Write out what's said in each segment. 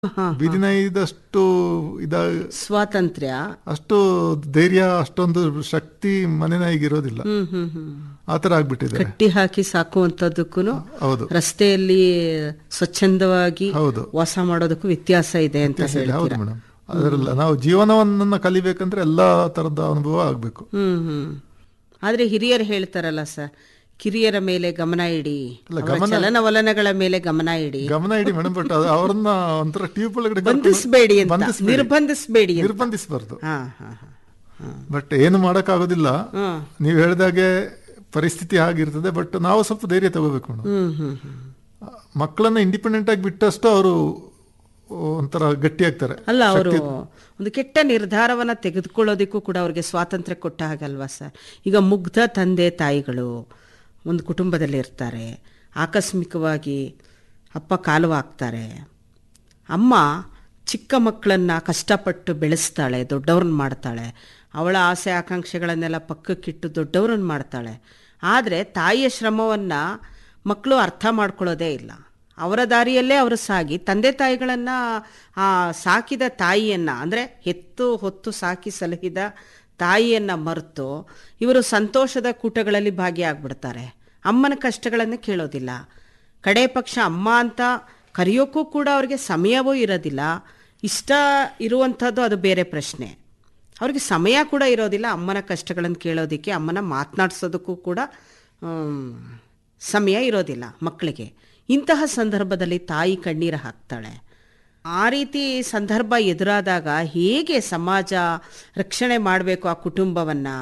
ಹಾ, ಬೀದಿ ನಾಯಿದಷ್ಟು ಇದ ಸ್ವಾತಂತ್ರ್ಯ ಅಷ್ಟು ಧೈರ್ಯ ಅಷ್ಟೊಂದು ಶಕ್ತಿ ಮನೆ ನಾಯಿಗೆ ಇರೋದಿಲ್ಲ ಹ್ಮ್ ಹ್ಮ್ ಹ್ಮ್ ಆತರ ಆಗ್ಬಿಟ್ಟಿದ್ದಾರೆ ಕಟ್ಟಿ ಹಾಕಿ ಸಾಕುವಂತದ್ದಕ್ಕೂ ಹೌದು ರಸ್ತೆಯಲ್ಲಿ ಸ್ವಚ್ಛಂದವಾಗಿ ಹೌದು ವಾಸ ಮಾಡೋದಕ್ಕೂ ವ್ಯತ್ಯಾಸ ಇದೆ ಅಂತ ಹೌದು ಹೇಳ್ತೀರಾ ಮೇಡಮ್ ಅದರಲ್ಲ ನಾವು ಜೀವನವನ್ನ ಕಲಿಬೇಕಂದ್ರೆ ಎಲ್ಲಾ ತರದ ಅನುಭವ ಆಗ್ಬೇಕು ಹ್ಮ್ ಹ್ಮ್ ಆದ್ರೆ ಹಿರಿಯರು ಹೇಳ್ತಾರಲ್ಲ ಸರ್ ಕಿರಿಯರ ಮೇಲೆ ಗಮನ ಇಡಿ ಅವರ ಚಲನವಲನಗಳ ಮೇಲೆ ಗಮನ ಇಡಿ ಗಮನ ಇಡಿ ಮೇಡಮ್ ಬಟ್ ಅವ್ರನ್ನ ಒಂಥರ ಟ್ಯೂಬ್ ಒಳಗಡೆ ಕರ್ಕೊಂಡು ಬಂಧಿಸಬೇಡಿ ಅಂತ ಬಂಧಿಸ್ಬೇಡಿ. ನಿರ್ಬಂಧಿಸಬೇಡಿ ಅಂತ ನಿರ್ಬಂಧಿಸಬಾರ್ದು ಹಾ ಹಾ ಹಾ ಹಾ ಬಟ್ ಏನು ಮಾಡಕ್ಕಾಗೋದಿಲ್ಲ ಹ್ಮ್ ನೀವು ಹೇಳಿದಾಗೆ ಪರಿಸ್ಥಿತಿ ಆಗಿರ್ತದೆ ಬಟ್ ನಾವು ಸ್ವಲ್ಪ ಧೈರ್ಯ ತಗೋಬೇಕು ಮೇಡಮ್ ಹ್ಮ್ ಹ್ಮ್ ಹ್ಮ್ ಮಕ್ಕಳನ್ನ ಇಂಡಿಪೆಂಡೆಂಟ್ ಆಗಿ ಬಿಟ್ಟಷ್ಟು ಅವರು ಒಂಥರ ಗಟ್ಟಿ ಆಗ್ತಾರೆ ಅಲ್ಲ ಅವರು ಒಂದು ಕೆಟ್ಟ ನಿರ್ಧಾರವನ್ನ ತೆಗೆದುಕೊಳ್ಳೋದಕ್ಕೂ ಕೂಡ ಅವ್ರಿಗೆ ಸ್ವಾತಂತ್ರ್ಯ ಕೊಟ್ಟ ಹಾಗಲ್ವಾ ಸರ್ ಈಗ ಮುಗ್ಧ ತಂದೆ ತಾಯಿಗಳು ಒಂದು ಕುಟುಂಬದಲ್ಲಿ ಇರ್ತಾರೆ ಆಕಸ್ಮಿಕವಾಗಿ ಅಪ್ಪ ಕಾಲುವಾಗ್ತಾರೆ ಅಮ್ಮ ಚಿಕ್ಕ ಮಕ್ಕಳನ್ನ ಕಷ್ಟಪಟ್ಟು ಬೆಳೆಸ್ತಾಳೆ ದೊಡ್ಡವ್ರನ್ನ ಮಾಡ್ತಾಳೆ ಅವಳ ಆಸೆ ಆಕಾಂಕ್ಷೆಗಳನ್ನೆಲ್ಲ ಪಕ್ಕಕ್ಕಿಟ್ಟು ದೊಡ್ಡವ್ರನ್ನ ಮಾಡ್ತಾಳೆ ಆದರೆ ತಾಯಿಯ ಶ್ರಮವನ್ನು ಮಕ್ಕಳು ಅರ್ಥ ಮಾಡ್ಕೊಳ್ಳೋದೇ ಇಲ್ಲ ಅವರ ದಾರಿಯಲ್ಲೇ ಅವರು ಸಾಗಿ ತಂದೆ ತಾಯಿಗಳನ್ನು ಆ ಸಾಕಿದ ತಾಯಿಯನ್ನು ಅಂದರೆ ಹೆತ್ತು ಹೊತ್ತು ಸಾಕಿ ಸಲಹಿದ ತಾಯಿಯನ್ನು ಮರೆತು ಇವರು ಸಂತೋಷದ ಕೂಟಗಳಲ್ಲಿ ಭಾಗಿಯಾಗ್ಬಿಡ್ತಾರೆ ಅಮ್ಮನ ಕಷ್ಟಗಳನ್ನು ಕೇಳೋದಿಲ್ಲ ಕಡೆ ಪಕ್ಷ ಅಮ್ಮ ಅಂತ ಕರೆಯೋಕ್ಕೂ ಕೂಡ ಅವ್ರಿಗೆ ಸಮಯವೂ ಇರೋದಿಲ್ಲ ಇಷ್ಟ ಇರುವಂಥದ್ದು ಅದು ಬೇರೆ ಪ್ರಶ್ನೆ ಅವ್ರಿಗೆ ಸಮಯ ಕೂಡ ಇರೋದಿಲ್ಲ ಅಮ್ಮನ ಕಷ್ಟಗಳನ್ನು ಕೇಳೋದಕ್ಕೆ ಅಮ್ಮನ ಮಾತನಾಡ್ಸೋದಕ್ಕೂ ಕೂಡ ಆಮ್, ಸಮಯ ಇರೋದಿಲ್ಲ ಮಕ್ಕಳಿಗೆ ಇಂತಹ ಸಂದರ್ಭದಲ್ಲಿ ತಾಯಿ ಕಣ್ಣೀರು ಹಾಕ್ತಾಳೆ ಆ ರೀತಿ ಸಂದರ್ಭ ಎದುರಾದಾಗ ಹೇಗೆ ಸಮಾಜ ರಕ್ಷಣೆ ಮಾಡಬೇಕು ಆ ಕುಟುಂಬವನ್ನು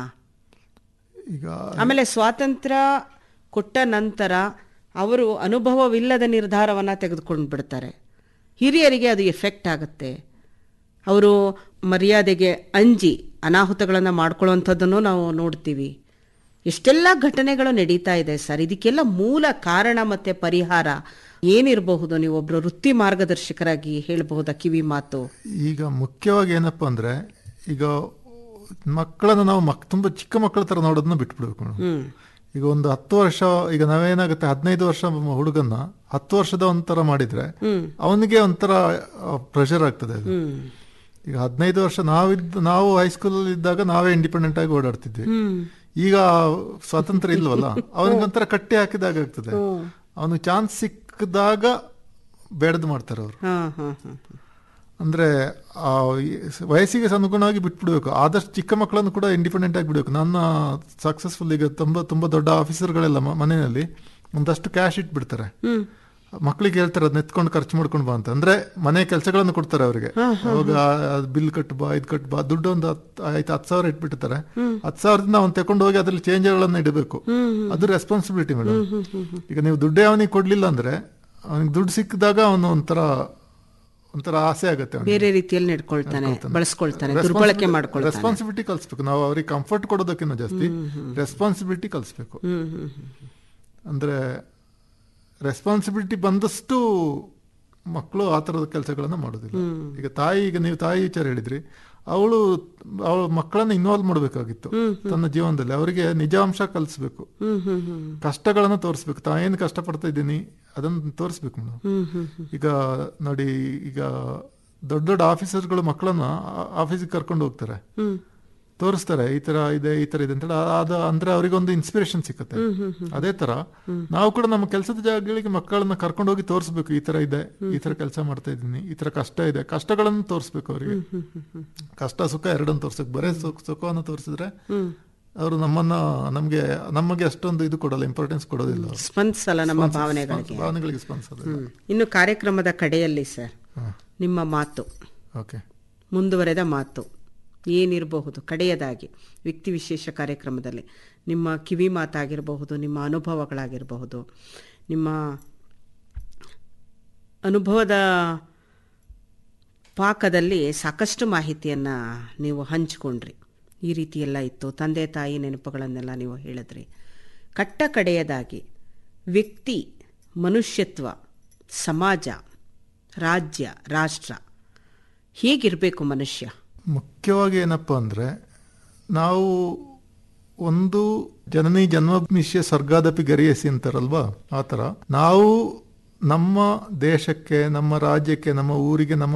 ಈಗ ಆಮೇಲೆ ಸ್ವಾತಂತ್ರ್ಯ ಕೊಟ್ಟ ನಂತರ ಅವರು ಅನುಭವವಿಲ್ಲದ ನಿರ್ಧಾರವನ್ನು ತೆಗೆದುಕೊಂಡು ಬಿಡ್ತಾರೆ ಹಿರಿಯರಿಗೆ ಅದು ಎಫೆಕ್ಟ್ ಆಗುತ್ತೆ ಅವರು ಮರ್ಯಾದೆಗೆ ಅಂಜಿ ಅನಾಹುತಗಳನ್ನು ಮಾಡ್ಕೊಳ್ಳುವಂಥದ್ದನ್ನು ನಾವು ನೋಡ್ತೀವಿ ಎಷ್ಟೆಲ್ಲ ಘಟನೆಗಳು ನಡೀತಾ ಇದೆ ಸರ್ ಇದಕ್ಕೆಲ್ಲ ಮೂಲ ಕಾರಣ ಮತ್ತು ಪರಿಹಾರ ಏನಿರಬಹುದು ನೀವು ಒಬ್ಬರು ವೃತ್ತಿ ಮಾರ್ಗದರ್ಶಕರಾಗಿ ಹೇಳಬಹುದಾ ಕಿವಿ ಮಾತು ಈಗ ಮುಖ್ಯವಾಗಿ ಏನಪ್ಪಾ ಅಂದ್ರೆ ಈಗ ಮಕ್ಕಳನ್ನ ನಾವು ಮಕ್ ತುಂಬಾ ಚಿಕ್ಕ ಮಕ್ಕಳ ತರ ನೋಡೋದನ್ನ ಬಿಟ್ಬಿಡ್ಬೇಕು ಮೇಡಮ್ ಹ್ಮ್ ಈಗ ಒಂದು ಹತ್ತು ವರ್ಷ ಈಗ ನಾವೇನಾಗುತ್ತೆ ಹದಿನೈದು ವರ್ಷ ಹುಡುಗನ್ನ ಹತ್ತು ವರ್ಷದ ಒಂಥರ ಮಾಡಿದ್ರೆ ಹ್ಮ್ ಅವನಿಗೆ ಒಂಥರ ಪ್ರೆಷರ್ ಆಗ್ತದೆ ಅದು ಹ್ಮ್ ಈಗ ಹದಿನೈದು ವರ್ಷ ನಾವಿದ್ದ ನಾವು ಹೈಸ್ಕೂಲ್ ಇದ್ದಾಗ ನಾವೇ ಇಂಡಿಪೆಂಡೆಂಟ್ ಆಗಿ ಓಡಾಡ್ತಿದ್ವಿ ಹ್ಮ್ ಈಗ ಸ್ವಾತಂತ್ರ್ಯ ಇಲ್ವಲ್ಲ ಅವನಿಗೊಂಥರ ಕಟ್ಟಿ ಹಾಕಿದಾಗ ಆಗ್ತದೆ ಹ್ಮ್. ಅವನು ಚಾನ್ಸ್ ಸಿಕ್ಕಿದಾಗ ಬೇಡದು ಮಾಡ್ತಾರೆ ಅವರು ಹಾ ಹಾ ಹಾ ಅಂದ್ರೆ ಆ ವಯಸ್ಸಿಗೆ ಅನುಗುಣವಾಗಿ ಬಿಟ್ಬಿಡ್ಬೇಕು ಆದಷ್ಟು ಚಿಕ್ಕ ಮಕ್ಕಳನ್ನು ಕೂಡ ಇಂಡಿಪೆಂಡೆಂಟ್ ಆಗಿ ಬಿಡಬೇಕು ನನ್ನ ಸಕ್ಸಸ್ಫುಲ್ ಈಗ ತುಂಬಾ ತುಂಬಾ ದೊಡ್ಡ ಆಫೀಸರ್ಗಳೆಲ್ಲ ಮ- ಮನೆಯಲ್ಲಿ ಒಂದಷ್ಟು ಕ್ಯಾಶ್ ಇಟ್ಬಿಡ್ತಾರೆ ಹ್ಮ್ ಮಕ್ಕಳಿಗೆ ಹೇಳ್ತಾರೆ ಅದನ್ನ ಎತ್ಕೊಂಡು ಖರ್ಚು ಮಾಡ್ಕೊಂಡು ಬಾ ಅಂತ ಅಂದ್ರೆ ಮನೆ ಕೆಲಸಗಳನ್ನು ಕೊಡ್ತಾರೆ ಅವರಿಗೆ ಅವಾಗ ಬಿಲ್ ಕಟ್ಟು ಬಾ ಇದ್ ಕಟ್ಟು ಬಾ ದುಡ್ಡು ಒಂದು ಹತ್ತು ಆಯ್ತು ಹತ್ತು ಸಾವಿರ ಇಟ್ಬಿಟ್ಟಿರ್ತಾರೆ ಹತ್ತು ಸಾವಿರದಿಂದ ಅವ್ನು ತಕೊಂಡು ಹೋಗಿ ಅದ್ರಲ್ಲಿ ಚೇಂಜ್ಗಳನ್ನ ಇಡಬೇಕು ಅದು ರೆಸ್ಪಾನ್ಸಿಬಿಲಿಟಿ ಮೇಡಮ್ ಈಗ ನೀವು ದುಡ್ಡೇ ಅವನಿಗೆ ಕೊಡ್ಲಿಲ್ಲ ಅಂದ್ರೆ ಅವನಿಗೆ ದುಡ್ಡು ಸಿಕ್ಕಿದಾಗ ಅವನು ಒಂಥರ ಒಂಥರ ಆಸೆ ಆಗುತ್ತೆ ಅವನಿಗೆ ಬೇರೆ ರೀತಿಯಲ್ಲಿ ನಡ್ಕೊಳ್ತಾನೆ ಬಳಸ್ಕೊಳ್ತಾನೆ ದುರ್ಬಳಕೆ ಮಾಡ್ಕೊಳ್ತಾನೆ ರೆಸ್ಪಾನ್ಸಿಬಿಲಿಟಿ ಕಲಿಸ್ಬೇಕು ನಾವು ಅವ್ರಿಗೆ ಕಂಫರ್ಟ್ ಕೊಡೋದಕ್ಕಿಂತ ಜಾಸ್ತಿ ರೆಸ್ಪಾನ್ಸಿಬಿಲಿಟಿ ಕಲಿಸ್ಬೇಕು ಹ್ಮ್ ಹ್ಮ್ ಹ್ಮ್ ಅಂದ್ರೆ ರೆಸ್ಪಾನ್ಸಿಬಿಲಿಟಿ ಬಂದಷ್ಟು ಮಕ್ಕಳು ಆ ಥರದ ಕೆಲಸಗಳನ್ನ ಮಾಡೋದಿಲ್ಲ ಈಗ ತಾಯಿ ಈಗ ನೀವು ತಾಯಿ ವಿಚಾರ ಹೇಳಿದ್ರಿ ಅವಳು ಅವಳ ಮಕ್ಕಳನ್ನ ಇನ್ವಾಲ್ವ್ ಮಾಡಬೇಕಾಗಿತ್ತು ತನ್ನ ಜೀವನದಲ್ಲಿ ಅವರಿಗೆ ನಿಜಾಂಶ ಕಲಿಸ್ಬೇಕು ಹ್ಮ್ ಹ್ಮ್ ಹ್ಮ್ ಕಷ್ಟಗಳನ್ನ ತೋರಿಸ್ಬೇಕು ತಾ ಏನು ಕಷ್ಟಪಡ್ತಾ ಇದ್ದೀನಿ ಅದನ್ನ ತೋರಿಸ್ಬೇಕು ಮೇಡಮ್ ಹ್ಮ್ ಹ್ಮ್ ಈಗ ನೋಡಿ ಈಗ ದೊಡ್ಡ ದೊಡ್ಡ ಆಫೀಸರ್ಗಳು ಮಕ್ಕಳನ್ನ ಆಫೀಸಿಗೆ ಕರ್ಕೊಂಡು ಹೋಗ್ತಾರೆ ಹ್ಮ್ ತೋರಿಸ್ತಾರೆ ಈ ತರ ಇದೆ ಈ ತರ ಇದೆ ಅಂತ ಹೇಳಿ ಅದು ಅಂದ್ರೆ ಅವರಿಗೆ ಒಂದು ಇನ್ಸ್ಪಿರೇಷನ್ ಸಿಕ್ಕತ್ತೆ ಅದೇ ತರ ನಾವು ಕೂಡ ನಮ್ಮ ಕೆಲಸದ ಜಾಗಗಳಿಗೆ ಮಕ್ಕಳನ್ನ ಕರ್ಕೊಂಡು ಹೋಗಿ ತೋರಿಸ್ಬೇಕು ಈ ತರ ಇದೆ ಈ ತರ ಕೆಲಸ ಮಾಡ್ತಾ ಇದ್ದೀನಿ ಈ ತರ ಕಷ್ಟ ಇದೆ ಕಷ್ಟಗಳನ್ನು ತೋರಿಸ್ಬೇಕು ಅವರಿಗೆ ಕಷ್ಟ ಸುಖ ಎರಡನ್ನು ತೋರ್ಸಕ್ ಬರೇ ಸುಖ ಸುಖವನ್ನು ತೋರಿಸಿದ್ರೆ ಹ್ಮ್ ಅವರು ನಮ್ಮನ್ನ ನಮ್ಗೆ ನಮಗೆ ಅಷ್ಟೊಂದು ಇದು ಕೊಡಲ್ಲ ಇಂಪಾರ್ಟೆನ್ಸ್ ಕೊಡೋದಿಲ್ಲ ಅವ್ರು. ಸ್ಪಂದಿಸಲ್ಲ ನಮ್ಮ ಭಾವನೆಗಳಿಗೆ ಭಾವನೆಗಳಿಗೆ ಸ್ಪಂದಿಸೋದಿಲ್ಲ ಹ್ಮ್ ಇನ್ನು ಕಾರ್ಯಕ್ರಮದ ಕಡೆಯಲ್ಲಿ ಸರ್ ನಿಮ್ಮ ಮಾತು ಓಕೆ ಮುಂದುವರೆದ ಮಾತು ಏನಿರಬಹುದು ಕಡೆಯದಾಗಿ ವ್ಯಕ್ತಿ ವಿಶೇಷ ಕಾರ್ಯಕ್ರಮದಲ್ಲಿ ನಿಮ್ಮ ಕಿವಿ ಮಾತಾಗಿರಬಹುದು ನಿಮ್ಮ ಅನುಭವಗಳಾಗಿರಬಹುದು ನಿಮ್ಮ ಅನುಭವದ ಪಾಕದಲ್ಲಿ ಸಾಕಷ್ಟು ಮಾಹಿತಿಯನ್ನು ನೀವು ಹಂಚಿಕೊಂಡ್ರಿ ಈ ರೀತಿ ಎಲ್ಲ ಇತ್ತು ತಂದೆ ತಾಯಿ ನೆನಪುಗಳನ್ನೆಲ್ಲ ನೀವು ಹೇಳಿದ್ರಿ ಕಟ್ಟ ಕಡೆಯದಾಗಿ ವ್ಯಕ್ತಿ ಮನುಷ್ಯತ್ವ ಸಮಾಜ ರಾಜ್ಯ ರಾಷ್ಟ್ರ ಹೇಗಿರಬೇಕು ಮನುಷ್ಯ ಮುಖ್ಯವಾಗಿ ಏನಪ್ಪಾ ಅಂದ್ರೆ ನಾವು ಒಂದು ಜನನಿ ಜನ್ಮನಿಶ್ಯ ಸ್ವರ್ಗಾದಪಿ ಗರಿಯಸಿ ಅಂತಾರಲ್ವಾ ಆ ಥರ ನಾವು ನಮ್ಮ ದೇಶಕ್ಕೆ ನಮ್ಮ ರಾಜ್ಯಕ್ಕೆ ನಮ್ಮ ಊರಿಗೆ ನಮ್ಮ